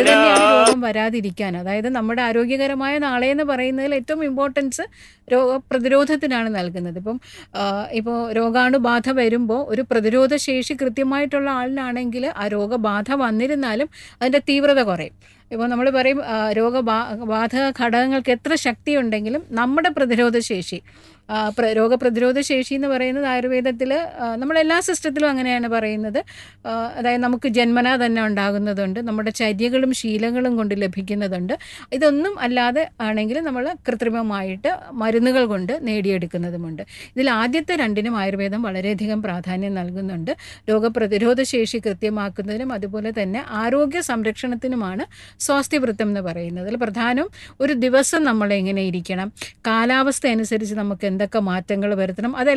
അത് തന്നെയാണ് രോഗം വരാതിരിക്കാൻ അതായത് നമ്മുടെ ആരോഗ്യകരമായ നാളെ എന്ന് പറയുന്നതിൽ ഏറ്റവും ഇമ്പോർട്ടൻസ് രോഗപ്രതിരോധത്തിനാണ് നൽകുന്നത് ഇപ്പം ഇപ്പോൾ രോഗാണുബാധ വരുമ്പോൾ ഒരു പ്രതിരോധ ശേഷി കൃത്യമായിട്ടുള്ള ആളിനാണെങ്കിൽ ആ രോഗബാധ വന്നിരുന്നാലും അതിൻ്റെ തീവ്രത കുറയും ഇപ്പോൾ നമ്മൾ പറയും ആ, രോഗബാ ബാധ ഘടകങ്ങൾക്ക് എത്ര ശക്തിയുണ്ടെങ്കിലും നമ്മുടെ പ്രതിരോധ ശേഷി ആ, പ്ര- രോഗപ്രതിരോധ ശേഷി എന്ന് പറയുന്നത് ആയുർവേദത്തിൽ നമ്മളെല്ലാ സിസ്റ്റത്തിലും അങ്ങനെയാണ് പറയുന്നത് ആ, അതായത് നമുക്ക് ജന്മനാ തന്നെ ഉണ്ടാകുന്നതുണ്ട് നമ്മുടെ ചര്യകളും ശീലങ്ങളും കൊണ്ട് ലഭിക്കുന്നതുണ്ട് ഇതൊന്നും അല്ലാതെ ആണെങ്കിൽ നമ്മൾ കൃത്രിമമായിട്ട് മരുന്നുകൾ കൊണ്ട് നേടിയെടുക്കുന്നതുമുണ്ട് ഇതിൽ ആദ്യത്തെ രണ്ടിനും ആയുർവേദം വളരെയധികം പ്രാധാന്യം നൽകുന്നുണ്ട് രോഗപ്രതിരോധ ശേഷി കൃത്യമാക്കുന്നതിനും അതുപോലെ തന്നെ ആരോഗ്യ സംരക്ഷണത്തിനുമാണ് സ്വാസ്ഥ്യവൃത്തം എന്ന് പറയുന്നത് അതിൽ പ്രധാനം ഒരു ദിവസം നമ്മൾ എങ്ങനെ ഇരിക്കണം കാലാവസ്ഥ അനുസരിച്ച് നമുക്ക് എന്തൊക്കെ മാറ്റങ്ങൾ വരുത്തണം അതെല്ലാം